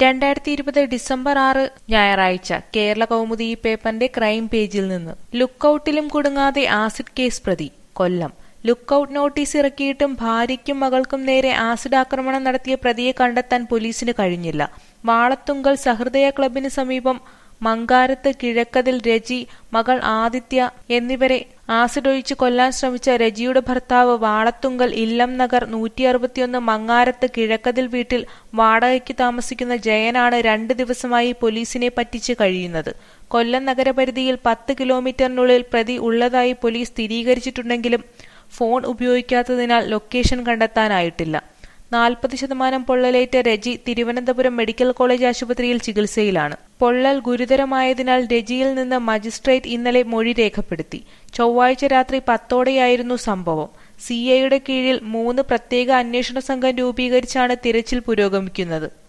രണ്ടായിരത്തി ഇരുപത് ഡിസംബർ ആറ് ഞായറാഴ്ച കേരള കൗമുദി ഈ പേപ്പറിന്റെ ക്രൈം പേജിൽ നിന്ന് ലുക്കൌട്ടിലും കുടുങ്ങാതെ ആസിഡ് കേസ് പ്രതി കൊല്ലം ലുക്കൌട്ട് നോട്ടീസ് ഇറക്കിയിട്ടും ഭാര്യയ്ക്കും മകൾക്കും നേരെ ആസിഡ് ആക്രമണം നടത്തിയ പ്രതിയെ കണ്ടെത്താൻ പോലീസിന് കഴിഞ്ഞില്ല വാളത്തുങ്കൽ സഹൃദയ ക്ലബിന് സമീപം മങ്കാരത്ത് കിഴക്കതിൽ രജി മകൾ ആദിത്യ എന്നിവരെ ആസിഡ് ഒഴിച്ച് കൊല്ലാൻ ശ്രമിച്ച രജിയുടെ ഭർത്താവ് വാളത്തുങ്കൽ ഇല്ലം നഗർ നൂറ്റി അറുപത്തിയൊന്ന് മങ്ങാരത്ത് കിഴക്കതിൽ വീട്ടിൽ വാടകയ്ക്ക് താമസിക്കുന്ന ജയനാണ് രണ്ട് ദിവസമായി പോലീസിനെ പറ്റിച്ച് കഴിയുന്നത് കൊല്ലം നഗരപരിധിയിൽ പത്ത് കിലോമീറ്ററിനുള്ളിൽ പ്രതി ഉള്ളതായി പോലീസ് സ്ഥിരീകരിച്ചിട്ടുണ്ടെങ്കിലും ഫോൺ ഉപയോഗിക്കാത്തതിനാൽ ലൊക്കേഷൻ കണ്ടെത്താനായിട്ടില്ല നാൽപ്പത് ശതമാനം പൊള്ളലേറ്റ രജി തിരുവനന്തപുരം മെഡിക്കൽ കോളേജ് ആശുപത്രിയിൽ ചികിത്സയിലാണ് പൊള്ളൽ ഗുരുതരമായതിനാൽ രജിയിൽ നിന്ന് മജിസ്ട്രേറ്റ് ഇന്നലെ മൊഴി രേഖപ്പെടുത്തി ചൊവ്വാഴ്ച രാത്രി പത്തോടെയായിരുന്നു സംഭവം സിഐയുടെ കീഴിൽ മൂന്ന് പ്രത്യേക അന്വേഷണ സംഘം രൂപീകരിച്ചാണ് തിരച്ചിൽ പുരോഗമിക്കുന്നത്